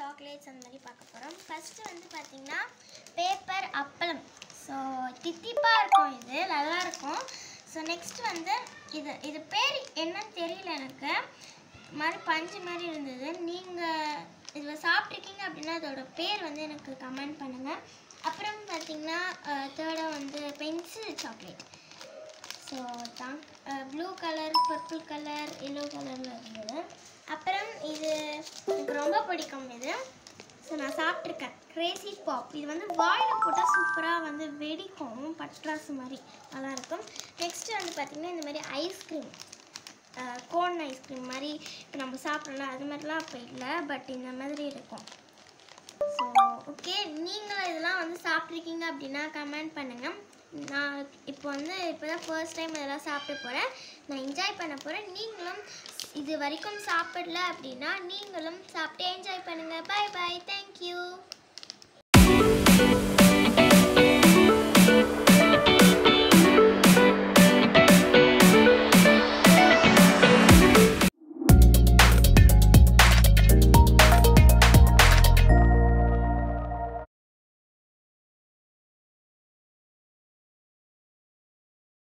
chocolates அந்த மாதிரி பார்க்க போகிறோம் ஃபஸ்ட்டு வந்து பார்த்திங்கன்னா பேப்பர் அப்பளம் ஸோ தித்திப்பாக இருக்கும் இது நல்லா இருக்கும் ஸோ நெக்ஸ்ட் வந்து இது இது பேர் என்னன்னு தெரியல எனக்கு இது மாதிரி பஞ்சு மாதிரி இருந்தது நீங்கள் இதில் சாப்பிட்ருக்கீங்க அப்படின்னா அதோட பேர் வந்து எனக்கு கமெண்ட் பண்ணுங்கள் அப்புறம் பார்த்தீங்கன்னா தேர்டாக வந்து பென்சில் சாக்லேட் ஸோ தான் blue colour purple colour yellow கலரில் இருந்தது அப்புறம் இது எனக்கு ரொம்ப பிடிக்கும் இது ஸோ நான் சாப்பிட்ருக்கேன் கிரேசி பாப் இது வந்து வாயில் போட்டால் சூப்பராக வந்து வெடிக்கும் பட்ராசு மாதிரி நல்லாயிருக்கும் நெக்ஸ்ட் வந்து பார்த்திங்கன்னா இந்த மாதிரி ஐஸ்கிரீம் கோன் ஐஸ்கிரீம் மாதிரி இப்போ நம்ம சாப்பிட்றோம்ல அது மாதிரிலாம் அப்போ இல்லை பட் இந்த மாதிரி இருக்கும் ஸோ ஓகே நீங்களும் இதெல்லாம் வந்து சாப்பிட்ருக்கீங்க அப்படின்னா கமெண்ட் பண்ணுங்கள் நான் இப்போ வந்து இப்போ தான் ஃபர்ஸ்ட் டைம் இதெல்லாம் சாப்பிட போகிறேன் நான் என்ஜாய் பண்ண போகிறேன் நீங்களும் இது வரைக்கும் சாப்பிடல அப்படின்னா நீங்களும் சாப்பிட்டு என்ஜாய் பண்ணுங்கள் பை பை தேங்க்யூ